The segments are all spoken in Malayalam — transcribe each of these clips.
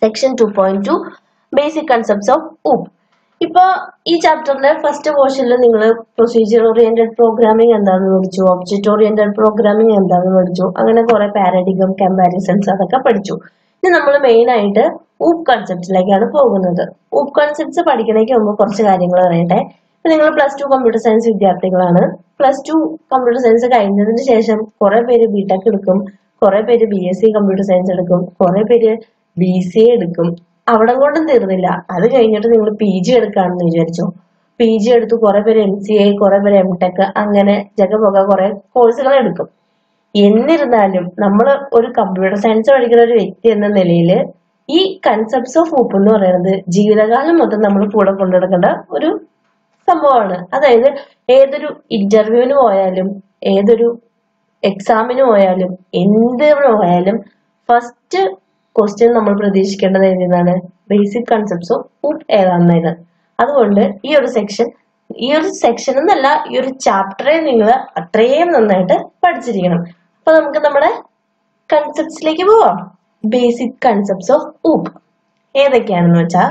Section two point two basic concepts of OOP ഇപ്പൊ ഈ ചാപ്റ്ററിന്റെ ഫസ്റ്റ് പോർഷനിൽ നിങ്ങൾ പ്രൊസീജിയർ ഓറിയന്റഡ് പ്രോഗ്രാമിംഗ് എന്താണെന്ന് പഠിച്ചു ഒബ്ജക്റ്റ് ഓറിയന്റഡ് പ്രോഗ്രാമിംഗ് എന്താണെന്ന് പഠിച്ചു അങ്ങനെ കുറെ പാരഡിഗം കമ്പാരിസൺസ് അതൊക്കെ പഠിച്ചു ഇനി നമ്മൾ മെയിൻ ആയിട്ട് ഊപ്പ് കൺസെപ്റ്റിലേക്കാണ് പോകുന്നത് ഊപ്പ് കൺസെപ്റ്റ്സ് പഠിക്കണേക്ക് മുമ്പ് കുറച്ച് കാര്യങ്ങൾ പറയട്ടെ ഇപ്പൊ നിങ്ങൾ പ്ലസ് ടു കമ്പ്യൂട്ടർ സയൻസ് വിദ്യാർത്ഥികളാണ് പ്ലസ് ടു കമ്പ്യൂട്ടർ സയൻസ് കഴിഞ്ഞതിന് ശേഷം കുറെ പേര് ബിടെക് എടുക്കും കുറെ പേര് B S C computer science എടുക്കും കുറെ പേര് ബി സി എ എടുക്കും അവിടെ കൊണ്ടും തീർന്നില്ല അത് കഴിഞ്ഞിട്ട് നിങ്ങൾ പി ജി എടുക്കാണെന്ന് വിചാരിച്ചു പി ജി എടുത്തു കുറെ പേര് എം സി എ കുറെ പേര് എം ടെക് അങ്ങനെ ജഗപൊക കുറെ കോഴ്സുകൾ എടുക്കും എന്നിരുന്നാലും നമ്മൾ ഒരു കമ്പ്യൂട്ടർ സയൻസ് പഠിക്കുന്ന ഒരു വ്യക്തി എന്ന നിലയിൽ ഈ കൺസെപ്റ്റ്സ് ഓഫ് ഊപ്പ് എന്ന് പറയുന്നത് ജീവിതകാലം മൊത്തം നമ്മൾ കൂടെ കൊണ്ടുനടക്കേണ്ട ഒരു സംഭവമാണ് അതായത് ഏതൊരു ഇന്റർവ്യൂവിന് പോയാലും ഏതൊരു എക്സാമിന് പോയാലും എന്തിന് പോയാലും ഫസ്റ്റ് ക്വസ്റ്റ്യൻ നമ്മൾ പ്രതീക്ഷിക്കേണ്ടത് എന്താണ് ബേസിക് കൺസെപ്റ്റ്സ് ഓഫ് ഊപ്പ് ഏതാണെന്നത് അതുകൊണ്ട് ഈ ഒരു സെക്ഷൻ ഈ ഒരു സെക്ഷൻ എന്നല്ല ഈ ഒരു ചാപ്റ്ററെ നിങ്ങൾ അത്രയും നന്നായിട്ട് പഠിച്ചിരിക്കണം അപ്പൊ നമുക്ക് നമ്മുടെ കൺസെപ്റ്റ്സിലേക്ക് പോവാം ബേസിക് കൺസെപ്റ്റ്സ് ഓഫ് ഊപ്പ് ഏതൊക്കെയാണെന്ന് വെച്ചാൽ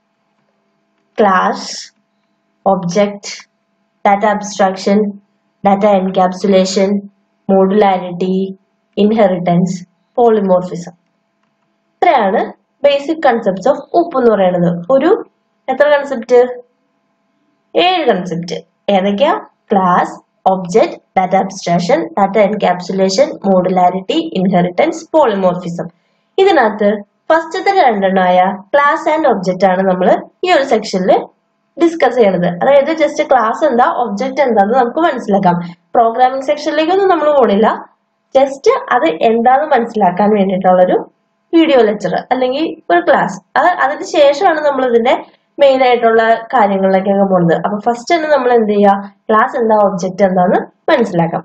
class object data abstraction data encapsulation modularity inheritance polymorphism ഇത്രയാണ് ബേസിക് കൺസെപ്റ്റ്സ് ഓഫ് ഉപ്പ് എന്ന് പറയുന്നത് ഒരു എത്ര കൺസെപ്റ്റ് ഏഴ് കൺസെപ്റ്റ് ഏതൊക്കെയാ class object data abstraction data encapsulation modularity inheritance polymorphism ഇതിനകത്ത് ഫസ്റ്റത്തെ രണ്ടെണ്ണമായ ക്ലാസ് ആൻഡ് ഒബ്ജക്റ്റ് ആണ് നമ്മൾ ഈ ഒരു സെക്ഷനിൽ ഡിസ്കസ് ചെയ്യണത് അതായത് ജസ്റ്റ് ക്ലാസ് എന്താ ഒബ്ജക്റ്റ് എന്താന്ന് നമുക്ക് മനസ്സിലാക്കാം പ്രോഗ്രാമിംഗ് സെക്ഷനിലേക്കൊന്നും നമ്മൾ പോണില്ല ജസ്റ്റ് അത് എന്താന്ന് മനസ്സിലാക്കാൻ വേണ്ടിയിട്ടുള്ളൊരു വീഡിയോ ലെക്ചർ അല്ലെങ്കിൽ ഒരു ക്ലാസ് അത് അതിന് ശേഷമാണ് നമ്മൾ ഇതിന്റെ മെയിൻ ആയിട്ടുള്ള കാര്യങ്ങളിലേക്കൊക്കെ പോകുന്നത് അപ്പൊ ഫസ്റ്റ് തന്നെ നമ്മൾ എന്ത് ചെയ്യുക ക്ലാസ് എന്താ ഒബ്ജക്റ്റ് എന്താന്ന് മനസ്സിലാക്കാം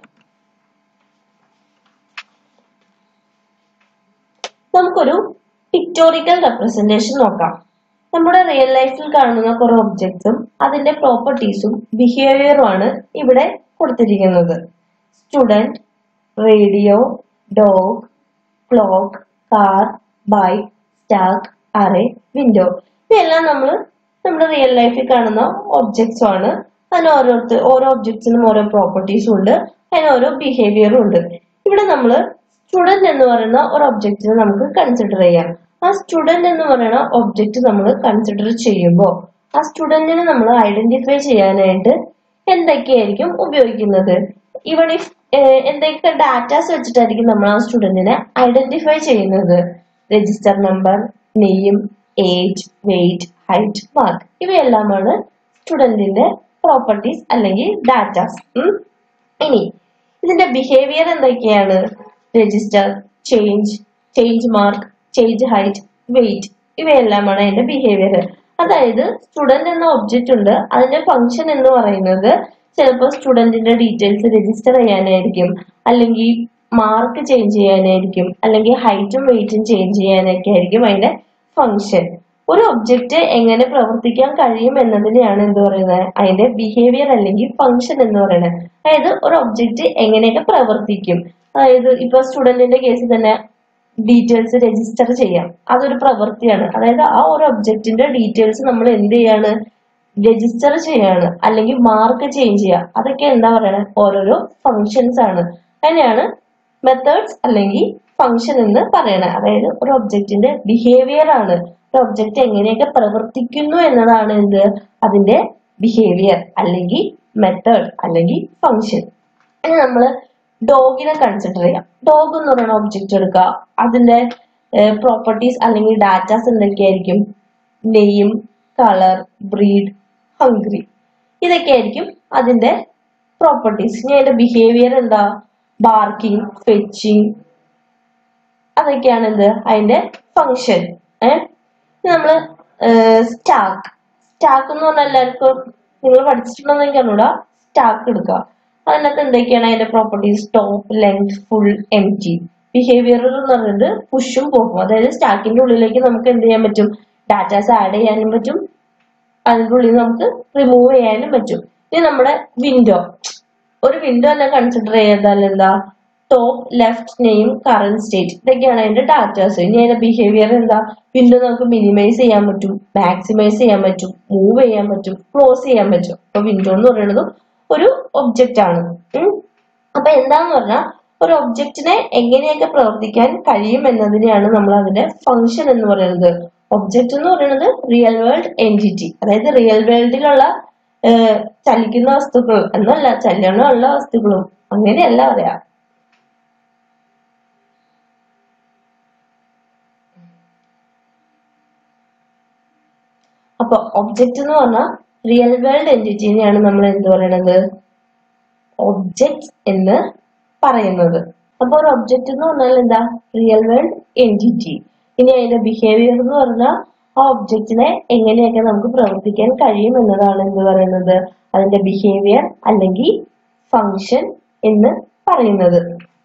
നമുക്കൊരു പിക്ടോറിക്കൽ റെപ്രസെന്റേഷൻ നോക്കാം നമ്മുടെ റിയൽ ലൈഫിൽ കാണുന്ന കുറെ ഒബ്ജക്ട്സും അതിന്റെ പ്രോപ്പർട്ടീസും ബിഹേവിയറും ആണ് ഇവിടെ കൊടുത്തിരിക്കുന്നത് student radio dog clock car bike stack array window ഇവയെല്ലാം നമ്മൾ നമ്മുടെ റിയൽ ലൈഫിൽ കാണുന്ന ഒബ്ജക്ട്സും ആണ് അതിന് ഓരോരുത്തർ ഓരോ ഒബ്ജക്ട്സിനും ഓരോ പ്രോപ്പർട്ടീസും ഉണ്ട് അതിന് ഓരോ ബിഹേവിയറും ഉണ്ട് ഇവിടെ നമ്മൾ സ്റ്റുഡന്റ് എന്ന് പറയുന്ന ഒരു ഒബ്ജക്റ്റിനെ നമുക്ക് കൺസിഡർ ചെയ്യാം ആ സ്റ്റുഡന്റ് എന്ന് പറയുന്ന ഒബ്ജക്റ്റ് നമ്മൾ കൺസിഡർ ചെയ്യുമ്പോൾ ആ സ്റ്റുഡന്റിനെ നമ്മൾ ഐഡന്റിഫൈ ചെയ്യാനായിട്ട് എന്തൊക്കെയായിരിക്കും ഉപയോഗിക്കുന്നത് ഇവിടെ ഇഫ് എന്തൊക്കെ ഡാറ്റാസ് വെച്ചിട്ടായിരിക്കും നമ്മൾ ആ സ്റ്റുഡന്റിനെ ഐഡന്റിഫൈ ചെയ്യുന്നത് register number name age weight height mark ഇവയെല്ലാമാണ് സ്റ്റുഡന്റിന്റെ പ്രോപ്പർട്ടീസ് അല്ലെങ്കിൽ ഡാറ്റാസ് ഇനി ഇതിന്റെ ബിഹേവിയർ എന്തൊക്കെയാണ് register change change mark change height weight ഇവയെല്ലാമാണ് അതിന്റെ ബിഹേവിയർ അതായത് സ്റ്റുഡന്റ് എന്ന ഒബ്ജക്റ്റ് ഉണ്ട് അതിന്റെ ഫംഗ്ഷൻ എന്ന് പറയുന്നത് ചിലപ്പോൾ സ്റ്റുഡന്റിന്റെ ഡീറ്റെയിൽസ് രജിസ്റ്റർ ചെയ്യാനായിരിക്കും അല്ലെങ്കിൽ മാർക്ക് ചേഞ്ച് ചെയ്യാനായിരിക്കും അല്ലെങ്കിൽ ഹൈറ്റും വെയിറ്റും ചേഞ്ച് ചെയ്യാനൊക്കെ ആയിരിക്കും അതിന്റെ ഫംഗ്ഷൻ ഒരു ഒബ്ജക്റ്റ് എങ്ങനെ പ്രവർത്തിക്കാൻ കഴിയും എന്നതിനെയാണ് എന്ത് പറയുന്നത് അതിന്റെ ബിഹേവിയർ അല്ലെങ്കിൽ ഫംഗ്ഷൻ എന്ന് പറയുന്നത് അതായത് ഒരു ഒബ്ജക്റ്റ് എങ്ങനെയൊക്കെ പ്രവർത്തിക്കും അതായത് ഇപ്പൊ സ്റ്റുഡന്റിന്റെ കേസിൽ തന്നെ ഡീറ്റെയിൽസ് രജിസ്റ്റർ ചെയ്യാം അതൊരു പ്രവൃത്തിയാണ് അതായത് ആ ഒരു ഒബ്ജക്റ്റിന്റെ ഡീറ്റെയിൽസ് നമ്മൾ എന്ത് ചെയ്യാണ് രജിസ്റ്റർ ചെയ്യാണ് അല്ലെങ്കിൽ മാർക്ക് ചേഞ്ച് ചെയ്യുക അതൊക്കെ എന്താ പറയണത് ഓരോരോ ഫങ്ഷൻസ് ആണ് അതിനെയാണ് മെത്തേഡ്സ് അല്ലെങ്കിൽ ഫങ്ഷൻ എന്ന് പറയണത് അതായത് ഒരു ഒബ്ജക്റ്റിന്റെ ബിഹേവിയർ ആണ് ഒരു ഒബ്ജക്റ്റ് എങ്ങനെയൊക്കെ പ്രവർത്തിക്കുന്നു എന്നതാണ് എന്ത് അതിന്റെ ബിഹേവിയർ അല്ലെങ്കിൽ മെത്തേഡ് അല്ലെങ്കിൽ ഫങ്ഷൻ ഇനി നമ്മൾ ഡോഗിനെ കൺസിഡർ ചെയ്യാം ഡോഗ് എന്ന് പറയുന്ന ഒബ്ജക്റ്റ് എടുക്കുക അതിന്റെ പ്രോപ്പർട്ടീസ് അല്ലെങ്കിൽ ഡാറ്റാസ് എന്തൊക്കെയായിരിക്കും നെയിം കളർ ബ്രീഡ് ഹംഗ്രി ഇതൊക്കെയായിരിക്കും അതിന്റെ പ്രോപ്പർട്ടീസ് ഇനി അതിന്റെ ബിഹേവിയർ എന്താ ബാർക്കിംഗ് ഫെച്ചിങ് അതൊക്കെയാണ് എന്ത് അതിന്റെ ഫങ്ഷൻ ഏഹ് നമ്മള് സ്റ്റാക്ക് സ്റ്റാക്ക് എന്ന് പറഞ്ഞാൽ എല്ലാവർക്കും നിങ്ങൾ പഠിച്ചിട്ടുണ്ടെന്ന് എനിക്ക് അറിഞ്ഞൂടാ സ്റ്റാക്ക് എടുക്കുക അതിനകത്ത് എന്തൊക്കെയാണ് അതിന്റെ properties top length full empty behaviour എന്ന് പറയുന്നത് പുഷും പോകും അതായത് സ്റ്റാക്കിന്റെ ഉള്ളിലേക്ക് നമുക്ക് എന്ത് ചെയ്യാൻ പറ്റും ഡാറ്റാസ് ആഡ് ചെയ്യാനും പറ്റും അതിന്റെ ഉള്ളിൽ നമുക്ക് റിമൂവ് ചെയ്യാനും പറ്റും ഇനി നമ്മുടെ വിൻഡോ ഒരു വിൻഡോ തന്നെ കൺസിഡർ ചെയ്താൽ എന്താ top left name current state ഇതൊക്കെയാണ് അതിന്റെ ഡാറ്റാസ് ഇനി അതിന്റെ ബിഹേവിയർ എന്താ വിൻഡോ നമുക്ക് മിനിമൈസ് ചെയ്യാൻ പറ്റും മാക്സിമൈസ് ചെയ്യാൻ പറ്റും മൂവ് ചെയ്യാൻ പറ്റും ക്ലോസ് ചെയ്യാൻ പറ്റും അപ്പൊ വിൻഡോ എന്ന് പറയുന്നത് ഒരു ഒബ്ജക്റ്റ് ആണ് ഉം. അപ്പൊ എന്താന്ന് പറഞ്ഞാൽ ഒരു ഒബ്ജക്റ്റിനെ എങ്ങനെയൊക്കെ പ്രവർത്തിക്കാൻ കഴിയും എന്നതിനെയാണ് നമ്മൾ അതിന്റെ ഫംഗ്ഷൻ എന്ന് പറയുന്നത് ഒബ്ജക്റ്റ് എന്ന് പറയുന്നത് റിയൽ വേൾഡ് എൻറ്റിറ്റി അതായത് റിയൽ വേൾഡിലുള്ള ഏഹ്, ചലിക്കുന്ന വസ്തുക്കൾ എന്നല്ല ചലനമുള്ള വസ്തുക്കളും അങ്ങനെയല്ല പറയാ അപ്പൊ ഒബ്ജക്റ്റ് എന്ന് പറഞ്ഞാൽ റിയൽ വേൾഡ് എൻറ്റിറ്റിനെയാണ് നമ്മൾ എന്ത് പറയണത് ഒബ്ജക്റ്റ് എന്ന് പറയുന്നത് അപ്പൊ ഒരു ഒബ്ജക്റ്റ് എന്ന് പറഞ്ഞാൽ എന്താ റിയൽ വേൾഡ് എൻറ്റിറ്റി ഇനി അതിന്റെ ബിഹേവിയർ എന്ന് പറഞ്ഞാൽ ആ ഒബ്ജക്റ്റിനെ എങ്ങനെയൊക്കെ നമുക്ക് പ്രവർത്തിക്കാൻ കഴിയും എന്നതാണ് എന്ത് പറയുന്നത് അതിന്റെ ബിഹേവിയർ അല്ലെങ്കിൽ ഫങ്ഷൻ എന്ന് പറയുന്നത്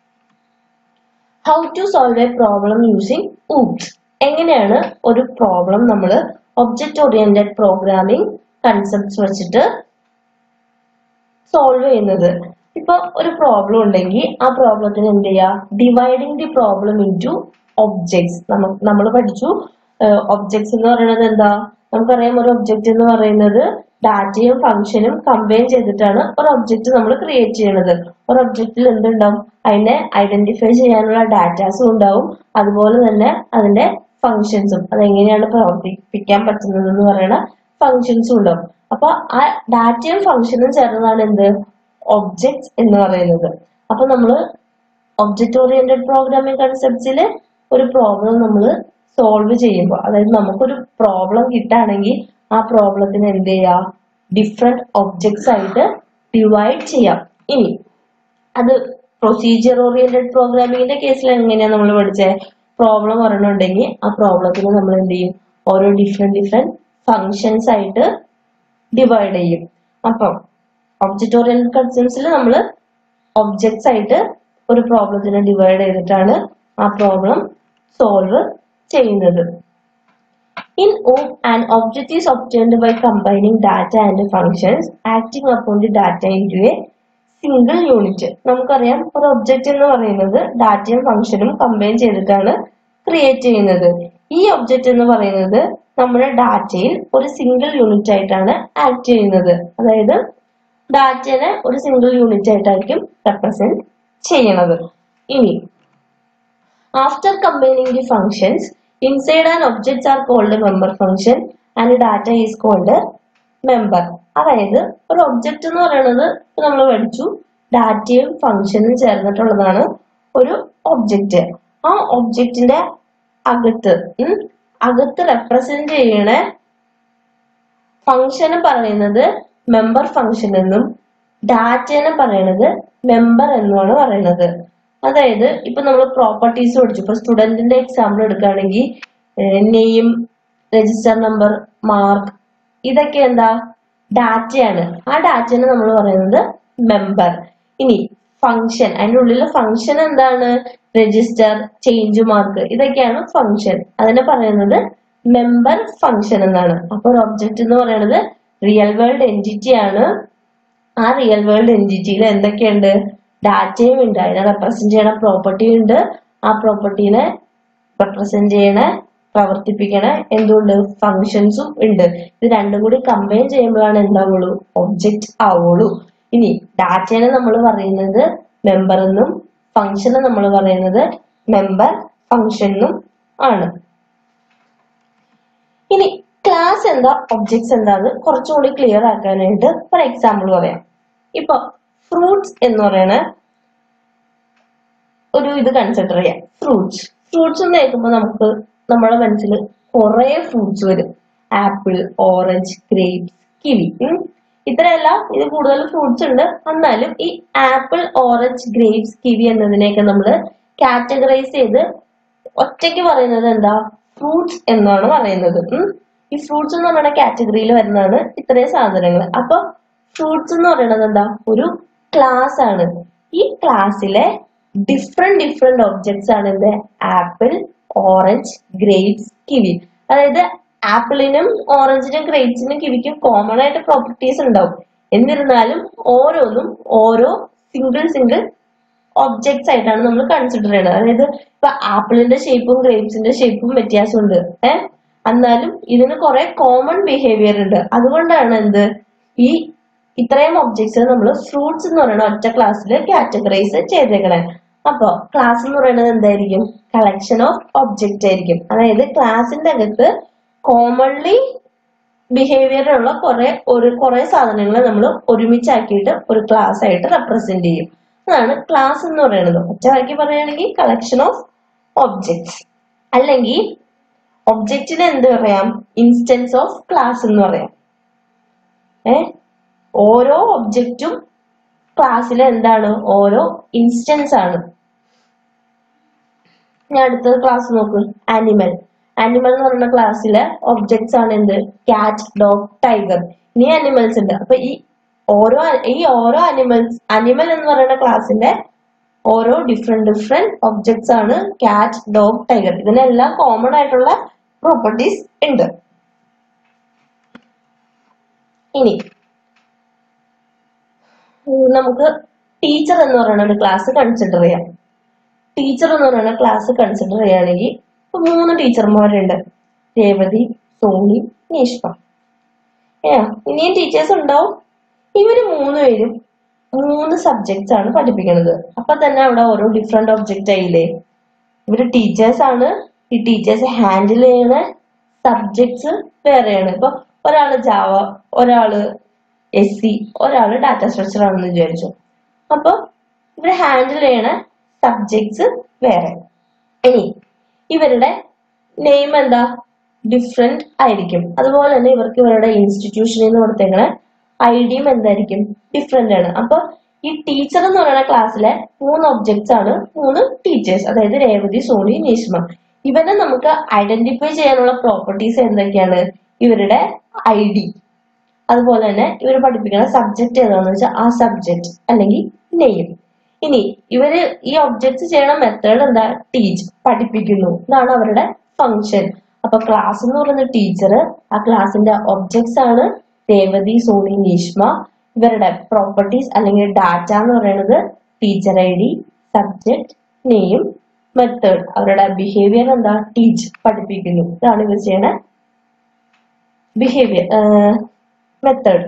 how to solve a problem using OOPs എങ്ങനെയാണ് ഒരു പ്രോബ്ലം നമ്മൾ ഒബ്ജക്റ്റ് ഓറിയന്റഡ് പ്രോഗ്രാമിംഗ് കൺസെപ്റ്റ്സ് വെച്ചിട്ട് സോൾവ് ചെയ്യുന്നത് ഇപ്പൊ ഒരു പ്രോബ്ലം ഉണ്ടെങ്കിൽ ആ പ്രോബ്ലത്തിന് എന്ത് ചെയ്യുക dividing the problem into objects നമ്മൾ പഠിച്ചു ഒബ്ജക്ട്സ് എന്ന് പറയുന്നത് എന്താ നമുക്കറിയാം ഒരു ഒബ്ജക്റ്റ് എന്ന് പറയുന്നത് ഡാറ്റയും ഫംഗ്ഷനും കമ്പൈൻ ചെയ്തിട്ടാണ് ഒരു ഒബ്ജക്റ്റ് നമ്മൾ ക്രിയേറ്റ് ചെയ്യുന്നത് ഒരു ഒബ്ജക്റ്റിൽ എന്തുണ്ടാവും അതിനെ ഐഡന്റിഫൈ ചെയ്യാനുള്ള ഡാറ്റാസും ഉണ്ടാവും അതുപോലെ തന്നെ അതിന്റെ ഫങ്ഷൻസും അതെങ്ങനെയാണ് പ്രവർത്തിപ്പിക്കാൻ പറ്റുന്നത് എന്ന് പറയുന്ന ഫങ്ഷൻസും ഉണ്ടാവും അപ്പൊ ആ ഡാറ്റയും ഫങ്ഷനും ചേർന്നതാണ് എന്ത് ഒബ്ജക്ട്സ് എന്ന് പറയുന്നത് അപ്പൊ നമ്മൾ ഒബ്ജക്റ്റ് ഓറിയന്റഡ് പ്രോഗ്രാമിംഗ് കൺസെപ്റ്റ്സിൽ ഒരു പ്രോബ്ലം നമ്മൾ സോൾവ് ചെയ്യുമ്പോൾ അതായത് നമുക്കൊരു പ്രോബ്ലം കിട്ടുകയാണെങ്കിൽ ആ പ്രോബ്ലത്തിന് എന്ത് ചെയ്യാം ഡിഫറെന്റ് ഒബ്ജക്ട്സ് ആയിട്ട് ഡിവൈഡ് ചെയ്യാം ഇനി അത് പ്രൊസീജിയർ ഓറിയന്റഡ് പ്രോഗ്രാമിങ്ങിന്റെ കേസിൽ എങ്ങനെയാണ് നമ്മൾ പഠിച്ചത് പ്രോബ്ലം ഒരെണ്ണമുണ്ടെങ്കിൽ ആ പ്രോബ്ലത്തിന് നമ്മൾ എന്ത് ചെയ്യും ഓരോ ഡിഫറെന്റ് ഡിഫറെന്റ് ഫങ്ഷൻസ് ആയിട്ട് ഡിവൈഡ് ചെയ്യും അപ്പം ഒബ്ജക്റ്റ് ഓറിയന്റഡ് കൺസെപ്റ്റ്സിൽ നമ്മൾ ഒബ്ജക്ട്സ് ആയിട്ട് ഒരു പ്രോബ്ലത്തിനെ ഡിവൈഡ് ചെയ്തിട്ടാണ് ആ പ്രോബ്ലം സോൾവ് ചെയ്യുന്നത് In OOP, an object is obtained by combining data and functions acting upon the data into a single unit നമുക്കറിയാം ഒരു ഒബ്ജക്റ്റ് എന്ന് പറയുന്നത് ഡാറ്റയും ഫംഗ്ഷനും കമ്പൈൻ ചെയ്തിട്ടാണ് ക്രിയേറ്റ് ചെയ്യുന്നത് ഈ ഒബ്ജക്റ്റ് എന്ന് പറയുന്നത് നമ്മുടെ ഡാറ്റയിൽ ഒരു സിംഗിൾ യൂണിറ്റ് ആയിട്ടാണ് ആക്ട് ചെയ്യുന്നത് അതായത് ഡാറ്റനെ ഒരു സിംഗിൾ യൂണിറ്റ് ആയിട്ടായിരിക്കും റെപ്രസെന്റ് ചെയ്യണത് ഇനി After combining the functions, inside an objects are called a member function and data is called a member. അതായത് ഒരു ഒബ്ജക്റ്റ് എന്ന് പറയുന്നത് നമ്മൾ പഠിച്ചു ഡാറ്റയും ഫംഗ്ഷനും ചേർന്നിട്ടുള്ളതാണ് ഒരു ഒബ്ജക്റ്റ് ആ ഒബ്ജക്റ്റിന്റെ അകത്ത് ഉം, അകത്ത് റെപ്രസെന്റ് ചെയ്യണ ഫംഗ്ഷന് പറയുന്നത് മെമ്പർ ഫംഗ്ഷൻ എന്നും ഡാറ്റനെ പറയുന്നത് മെമ്പർ എന്നുമാണ് പറയുന്നത് അതായത് ഇപ്പൊ നമ്മൾ പ്രോപ്പർട്ടീസ് പഠിച്ചു ഇപ്പൊ സ്റ്റുഡന്റിന്റെ എക്സാമ്പിൾ എടുക്കുകയാണെങ്കിൽ നെയിം രജിസ്റ്റർ നമ്പർ മാർക്ക് ഇതൊക്കെ എന്താ ഡാറ്റയാണ് ആ ഡാറ്റനെ നമ്മൾ പറയുന്നത് മെമ്പർ ഇനി ഫംഗ്ഷൻ അതിൻ്റെ ഉള്ളിലെ ഫംഗ്ഷൻ എന്താണ് രജിസ്റ്റർ ചേഞ്ച് മാർക്ക് ഇതൊക്കെയാണ് ഫംഗ്ഷൻ അതിനെ പറയുന്നത് മെമ്പർ ഫംഗ്ഷൻ എന്നാണ് അപ്പൊ ഒരു ഒബ്ജക്റ്റ് എന്ന് പറയുന്നത് റിയൽ വേൾഡ് എൻറ്റിറ്റി ആണ് ആ റിയൽ വേൾഡ് എൻറ്റിറ്റിയിൽ എന്തൊക്കെയുണ്ട് ഡാറ്റയും ഉണ്ട് അതിനെ റെപ്രസെന്റ് ചെയ്യണ പ്രോപ്പർട്ടി ഉണ്ട് ആ പ്രോപ്പർട്ടീനെ റെപ്രസെന്റ് ചെയ്യണ പ്രവർത്തിപ്പിക്കണ എന്തുണ്ട് ഫങ്ഷൻസും ഉണ്ട് ഇത് രണ്ടും കൂടി കമ്പൈൻ ചെയ്യുമ്പോഴാണ് എന്താവുള്ളൂ ഒബ്ജക്റ്റ് ആവുള്ളൂ ഇനി ഡാറ്റേനെ നമ്മൾ പറയുന്നത് മെമ്പർ എന്നും ഫംഗ്ഷനെ നമ്മൾ പറയുന്നത് മെമ്പർ ഫംഗ്ഷൻ എന്നും ആണ് ഇനി ക്ലാസ് എന്താ ഒബ്ജക്ട്സ് എന്താന്ന് കുറച്ചുകൂടി ക്ലിയർ ആക്കാനായിട്ട് ഒരു എക്സാമ്പിൾ പറയാം ഇപ്പൊ ഫ്രൂട്ട്സ് എന്ന് പറയുന്ന ഒരു ഇത് കൺസിഡർ ചെയ്യാം ഫ്രൂട്ട്സ് ഫ്രൂട്ട്സ് എന്ന് കേൾക്കുമ്പോൾ നമുക്ക് നമ്മുടെ മനസ്സിൽ കുറെ ഫ്രൂട്ട്സ് വരും ആപ്പിൾ ഓറഞ്ച് ഗ്രേപ്സ് കിവി ഉം. ഇത്രയല്ല ഇത് കൂടുതൽ ഫ്രൂട്ട്സ് ഉണ്ട് എന്നാലും ഈ ആപ്പിൾ ഓറഞ്ച് ഗ്രേപ്സ് കിവി എന്നതിനെയൊക്കെ നമ്മൾ കാറ്റഗറൈസ് ചെയ്ത് ഒറ്റയ്ക്ക് പറയുന്നത് എന്താ ഫ്രൂട്ട്സ് എന്നാണ് പറയുന്നത് ഉം. ഈ ഫ്രൂട്ട്സ് എന്ന് പറയുന്ന കാറ്റഗറിയിൽ വരുന്നതാണ് ഇത്രയും സാധനങ്ങൾ അപ്പൊ ഫ്രൂട്ട്സ് എന്ന് പറയുന്നത് എന്താ ഒരു ക്ലാസ് ആണ് ഈ ക്ലാസ്സിലെ ഡിഫറെന്റ് ഡിഫറെന്റ് ഒബ്ജക്ട്സ് ആണ് എന്ത് ആപ്പിൾ ഓറഞ്ച് ഗ്രേപ്സ് കിവി അതായത് ആപ്പിളിനും ഓറഞ്ചിനും ഗ്രേപ്സിനും കിവിക്കും കോമൺ ആയിട്ട് പ്രോപ്പർട്ടീസ് ഉണ്ടാവും എന്നിരുന്നാലും ഓരോന്നും ഓരോ സിംഗിൾ സിംഗിൾ ഒബ്ജക്ട്സ് ആയിട്ടാണ് നമ്മൾ കൺസിഡർ ചെയ്യുന്നത് അതായത് ഇപ്പൊ ആപ്പിളിന്റെ ഷേപ്പും ഗ്രേപ്സിന്റെ ഷേപ്പും വ്യത്യാസമുണ്ട് ഏഹ് എന്നാലും ഇതിന് കുറെ കോമൺ ബിഹേവിയർ ഉണ്ട് അതുകൊണ്ടാണ് എന്ത് ഈ ഇത്രയും ഒബ്ജക്ട്സ് നമ്മൾ ഫ്രൂട്ട്സ് എന്ന് പറയുന്ന ഒറ്റ ക്ലാസ്സിൽ കാറ്റഗറൈസ് ചെയ്തേക്കണേ അപ്പൊ ക്ലാസ് എന്ന് പറയുന്നത് എന്തായിരിക്കും കളക്ഷൻ ഓഫ് ഒബ്ജക്റ്റ് ആയിരിക്കും അതായത് ക്ലാസിന്റെ അകത്ത് കോമൺലി ബിഹേവിയർ ഉള്ള കുറെ ഒരു കുറെ സാധനങ്ങൾ നമ്മൾ ഒരുമിച്ചാക്കിയിട്ട് ഒരു ക്ലാസ് ആയിട്ട് റെപ്രസെന്റ് ചെയ്യും അതാണ് ക്ലാസ് എന്ന് പറയുന്നത് ഒറ്റവാക്കി പറയുകയാണെങ്കിൽ കളക്ഷൻ ഓഫ് ഒബ്ജക്ട്സ് അല്ലെങ്കിൽ ഒബ്ജക്റ്റിന് എന്ത് പറയാം ഇൻസ്റ്റൻസ് ഓഫ് ക്ലാസ് എന്ന് പറയാം ഏ ഓരോ ഒബ്ജക്റ്റും ക്ലാസ്സിലെ എന്താണ് ഓരോ ഇൻസ്റ്റൻസ് ആണ് ഞാൻ അടുത്ത ക്ലാസ് നോക്ക് ആനിമൽ ആനിമൽ എന്ന് പറയുന്ന ക്ലാസ്സിലെ ഒബ്ജക്ട്സ് ആണ് എന്ത് കാറ്റ് ഡോഗ് ടൈഗർ ഇനി ആനിമൽസ് ഉണ്ട് അപ്പൊ ഈ ഓരോ ഈ ഓരോ അനിമൽസ് അനിമൽ എന്ന് പറയുന്ന ക്ലാസ്സിന്റെ ഓരോ ഡിഫറെന്റ് ഡിഫറെന്റ് ഒബ്ജക്ട്സ് ആണ് കാറ്റ് ഡോഗ് ടൈഗർ ഇതിനെല്ലാം കോമൺ ആയിട്ടുള്ള പ്രോപ്പർട്ടീസ് ഉണ്ട് ഇനി ഉം, നമുക്ക് ടീച്ചർ എന്ന് പറയുന്ന ഒരു ക്ലാസ് കൺസിഡർ ചെയ്യാം ടീച്ചർ എന്ന് പറയുന്ന ക്ലാസ് കൺസിഡർ ചെയ്യുകയാണെങ്കിൽ ഇപ്പൊ മൂന്ന് ടീച്ചർമാരുണ്ട് രേവതി സോണി നീഷ്മ ഏ ഇനിയും ടീച്ചേഴ്സ് ഉണ്ടാവും ഇവര് മൂന്നുപേരും മൂന്ന് സബ്ജക്ട്സ് ആണ് പഠിപ്പിക്കുന്നത് അപ്പൊ തന്നെ അവിടെ ഓരോ ഡിഫറെന്റ് ഒബ്ജക്റ്റ് ആയില്ലേ ഇവര് ടീച്ചേഴ്സ് ആണ് ഈ ടീച്ചേഴ്സ് ഹാൻഡിൽ ചെയ്യുന്ന സബ്ജക്ട്സ് വേറെയാണ് ഇപ്പൊ ഒരാള് ജാവ ഒരാള് എസ് സി ഒരാള് ഡാറ്റ സ്ട്രക്ചർ ആണെന്ന് വിചാരിച്ചു അപ്പൊ ഇവര് ഹാൻഡിൽ ചെയ്യണ സബ്ജക്ട്സ് വേറെ ഇനി ഇവരുടെ നെയിം എന്താ ഡിഫറെന്റ് ആയിരിക്കും അതുപോലെ തന്നെ ഇവർക്ക് ഇവരുടെ ഇൻസ്റ്റിറ്റ്യൂഷനിൽ നിന്ന് കൊടുത്തേക്കണ ഐഡിയും എന്തായിരിക്കും ഡിഫറെന്റ് ആണ് അപ്പൊ ഈ ടീച്ചർ എന്ന് പറയുന്ന ക്ലാസ്സിലെ മൂന്ന് ഒബ്ജക്ട്സ് ആണ് മൂന്ന് ടീച്ചേഴ്സ് അതായത് രേവതി സോണി നീഷ്മ ഇവരെ നമുക്ക് ഐഡന്റിഫൈ ചെയ്യാനുള്ള പ്രോപ്പർട്ടീസ് എന്തൊക്കെയാണ് ഇവരുടെ ഐ ഡി അതുപോലെ തന്നെ ഇവർ പഠിപ്പിക്കുന്ന സബ്ജക്ട് ഏതാണെന്ന് വെച്ചാൽ ആ സബ്ജക്ട് അല്ലെങ്കിൽ നെയിം ഇനി ഇവര് ഈ ഒബ്ജക്ട്സ് ചെയ്യണ മെത്തേഡ് എന്താ ടീച്ച് പഠിപ്പിക്കുന്നു ഇതാണ് അവരുടെ ഫങ്ഷൻ അപ്പൊ ക്ലാസ് എന്ന് പറയുന്ന ടീച്ചർ ആ ക്ലാസിന്റെ ഒബ്ജക്ട്സ് ആണ് രേവതി സോണി നീഷ്മ ഇവരുടെ പ്രോപ്പർട്ടീസ് അല്ലെങ്കിൽ ഡാറ്റ എന്ന് പറയുന്നത് teacher I D subject name method അവരുടെ ബിഹേവിയർ എന്താ ടീച്ച് പഠിപ്പിക്കുന്നു ഇതാണ് ഇവർ ചെയ്യണ behaviour method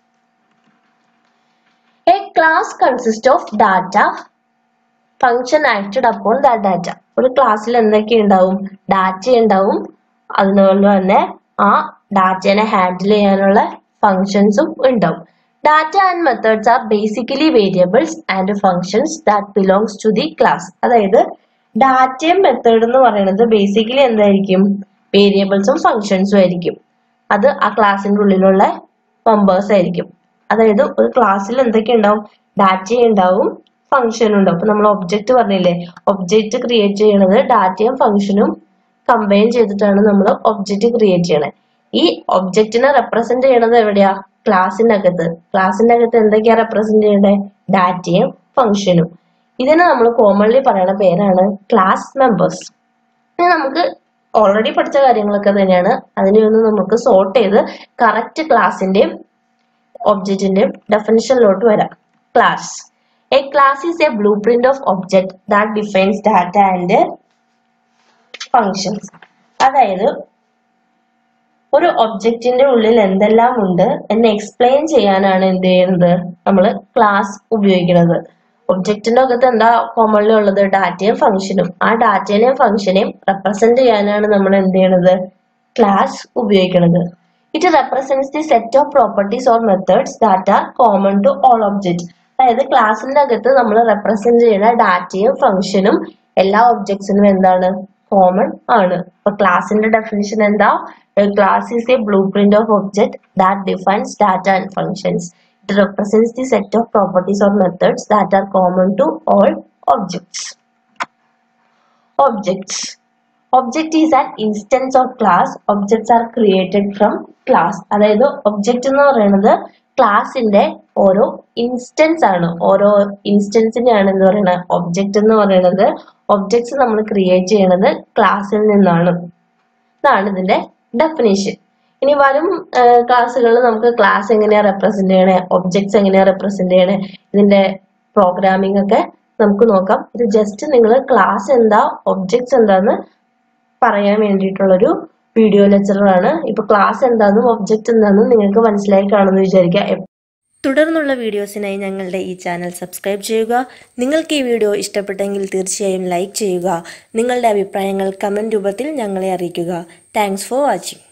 A class consists of data function acted upon that data. ഒരു ക്ലാസ്സിൽ എന്തൊക്കെ ഉണ്ടാവും ഡാറ്റ ഉണ്ടാവും അതുപോലെ തന്നെ ആ ഡാറ്റനെ ഹാൻഡിൽ ചെയ്യാനുള്ള ഫങ്ഷൻസും ഉണ്ടാവും data and methods are basically variables and functions that belongs to the class അതായത് ഡാറ്റയും മെത്തേഡ് എന്ന് പറയുന്നത് ബേസിക്കലി എന്തായിരിക്കും വേരിയബിൾസും ഫങ്ഷൻസും ആയിരിക്കും അത് ആ ക്ലാസ്സിന്റെ ഉള്ളിലുള്ള മെമ്പേഴ്സ് ആയിരിക്കും അതായത് ഒരു ക്ലാസ്സിൽ എന്തൊക്കെ ഉണ്ടാവും ഡാറ്റ ഉണ്ടാവും ഫംഗ്ഷനും ഉണ്ടാവും അപ്പൊ നമ്മൾ ഒബ്ജക്റ്റ് പറഞ്ഞില്ലേ ഒബ്ജക്റ്റ് ക്രിയേറ്റ് ചെയ്യണത് ഡാറ്റയും ഫംഗ്ഷനും കമ്പൈൻ ചെയ്തിട്ടാണ് നമ്മൾ ഒബ്ജക്റ്റ് ക്രിയേറ്റ് ചെയ്യണത് ഈ ഒബ്ജക്റ്റിനെ റെപ്രസെന്റ് ചെയ്യണത് എവിടെയാ ക്ലാസ്സിനകത്ത് ക്ലാസ്സിന്റെ അകത്ത് എന്തൊക്കെയാ റെപ്രസെന്റ് ചെയ്യണ്ടേ ഡാറ്റയും ഫംഗ്ഷനും ഇതിനെ നമ്മൾ കോമൺലി പറയുന്ന പേരാണ് ക്ലാസ് മെമ്പേഴ്സ് ഇനി നമുക്ക് ഓൾറെഡി പഠിച്ച കാര്യങ്ങളൊക്കെ തന്നെയാണ് അതിനെ ഒന്ന് നമുക്ക് സോർട്ട് ചെയ്ത് കറക്റ്റ് ക്ലാസിന്റെയും ഒബ്ജക്റ്റിന്റെയും ഡെഫിനിഷനിലോട്ട് വരാം class a class is a blueprint of object that defines data and functions അതായത് ഒരു ഒബ്ജക്റ്റിന്റെ ഉള്ളിൽ എന്തെല്ലാം ഉണ്ട് എന്ന് എക്സ്പ്ലെയിൻ ചെയ്യാനാണ് എന്ത് ചെയ്യുന്നത് നമ്മൾ ക്ലാസ് ഉപയോഗിക്കുന്നത് ഒബ്ജക്റ്റിന്റെ അകത്ത് എന്താ കോമൺലി ഉള്ളത് ഡാറ്റയും ഫംഗ്ഷനും ആ ഡാറ്റേനെയും ഫംഗ്ഷനെയും റെപ്രസെന്റ് ചെയ്യാനാണ് നമ്മൾ എന്ത് ചെയ്യണത് ക്ലാസ് ഉപയോഗിക്കുന്നത് it represents the set of properties or methods that are common to all object അതായത് ക്ലാസിന്റെ അകത്ത് നമ്മൾ റെപ്രസെന്റ് ചെയ്യുന്ന ഡാറ്റയും ഫംഗ്ഷനും എല്ലാ ഒബ്ജക്ട്സിനും എന്താണ് കോമൺ ആണ് അപ്പൊ ക്ലാസിന്റെ ഡെഫിനിഷൻ എന്താ class is a blueprint of object that defines data and functions it represents the set of properties or methods that are common to all objects objects object is an instance of class objects are created from class അതായത് ഒബ്ജക്റ്റ് എന്ന് പറയുന്നത് ക്ലാസിന്റെ ഓരോ ഇൻസ്റ്റൻസ് ആണ് ഓരോ ഇൻസ്റ്റൻസിനെയാണ് എന്ന് പറയുന്നത് ഒബ്ജക്റ്റ് എന്ന് പറയുന്നത് ഒബ്ജക്ട്സ് നമ്മൾ ക്രിയേറ്റ് ചെയ്യുന്നത് ക്ലാസ്സിൽ നിന്നാണ് ഇതാണ് ഇതിന്റെ ഡെഫിനേഷൻ ഇനി വരും ക്ലാസ്സുകളിൽ നമുക്ക് ക്ലാസ് എങ്ങനെയാ റെപ്രസെന്റ് ചെയ്യണേ ഒബ്ജക്ട്സ് എങ്ങനെയാ റെപ്രസെന്റ് ചെയ്യണേ ഇതിന്റെ പ്രോഗ്രാമിംഗ് ഒക്കെ നമുക്ക് നോക്കാം ഇത് ജസ്റ്റ് നിങ്ങൾ ക്ലാസ് എന്താ ഒബ്ജക്ട്സ് എന്താന്ന് പറയാൻ വേണ്ടിയിട്ടുള്ളൊരു വീഡിയോ ലെക്ചറാണ് ഇപ്പൊ ക്ലാസ് എന്താണെന്നും ഒബ്ജക്റ്റ് എന്താണെന്നും നിങ്ങൾക്ക് മനസ്സിലായി കാണുമെന്ന് വിചാരിക്കാം തുടർന്നുള്ള വീഡിയോസിനായി ഞങ്ങളുടെ ഈ ചാനൽ സബ്സ്ക്രൈബ് ചെയ്യുക നിങ്ങൾക്ക് ഈ വീഡിയോ ഇഷ്ടപ്പെട്ടെങ്കിൽ തീർച്ചയായും ലൈക്ക് ചെയ്യുക നിങ്ങളുടെ അഭിപ്രായങ്ങൾ കമൻറ്റ് രൂപത്തിൽ ഞങ്ങളെ അറിയിക്കുക താങ്ക്സ് ഫോർ വാച്ചിങ്